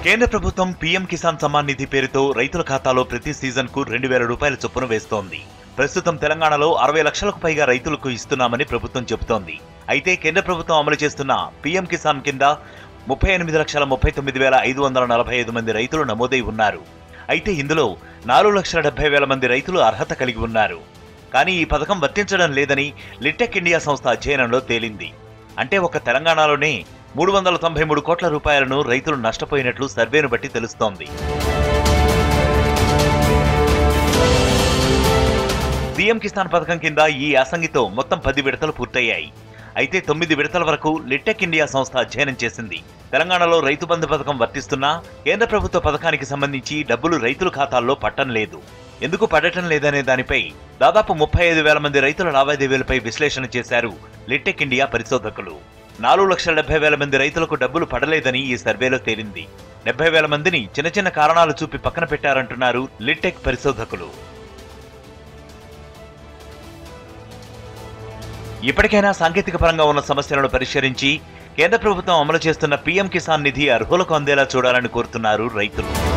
కేంద్ర ప్రభుత్వం పీఎం కిసాన్ సమ్మాన్ నిధి పేరుతో రైతుల ఖాతాలో ప్రతి సీజన్ కు రెండు వేల రూపాయల చొప్పున వేస్తోంది ప్రస్తుతం తెలంగాణలో అరవై లక్షలకు పైగా రైతులకు ఇస్తున్నామని ప్రభుత్వం చెబుతోంది అయితే కేంద్ర ప్రభుత్వం అమలు చేస్తున్న పీఎం కిసాన్ కింద ముప్పై ఎనిమిది లక్షల ముప్పై తొమ్మిది వేల ఐదు వందల నలభై ఐదు మంది రైతులు నమోదై ఉన్నారు అయితే ఇందులో నాలుగు లక్షల డెబ్బై వేల మంది రైతులు అర్హత కలిగి ఉన్నారు కానీ ఈ పథకం వర్తించడం లేదని లిట్టెక్ ఇండియా సంస్థ అధ్యయనంలో తేలింది అంటే ఒక తెలంగాణలోనే మూడు వందల తొంభై మూడు కోట్ల రూపాయలను రైతులు నష్టపోయినట్లు సర్వేను బట్టి తెలుస్తోంది సీఎం కిసాన్ పథకం కింద ఈ యాసంగితో మొత్తం పది విడతలు పూర్తయ్యాయి అయితే తొమ్మిది విడతల వరకు లిట్టెక్ ఇండియా సంస్థ అధ్యయనం చేసింది తెలంగాణలో రైతు బంధు పథకం వర్తిస్తున్నా కేంద్ర ప్రభుత్వ పథకానికి సంబంధించి డబ్బులు రైతుల ఖాతాల్లో పట్టం లేదు ఎందుకు పడటం లేదనే దానిపై దాదాపు ముప్పై ఐదు వేల మంది రైతుల లావాదేవీలపై విశ్లేషణ చేశారు లిట్టెక్ ఇండియా పరిశోధకులు నాలుగు లక్షల డెబ్బై వేల మంది రైతులకు డబ్బులు పడలేదని ఈ సర్వేలో తేలింది డెబ్బై వేల మందిని చిన్న చిన్న కారణాలు చూపి పక్కన పెట్టారంటున్నారు లిట్టెక్ పరిశోధకులు ఇప్పటికైనా సాంకేతిక పరంగా ఉన్న సమస్యలను పరిష్కరించి కేంద్ర ప్రభుత్వం అమలు చేస్తున్న పీఎం కిసాన్ నిధి అర్హులకు అందేలా చూడాలని కోరుతున్నారు రైతులు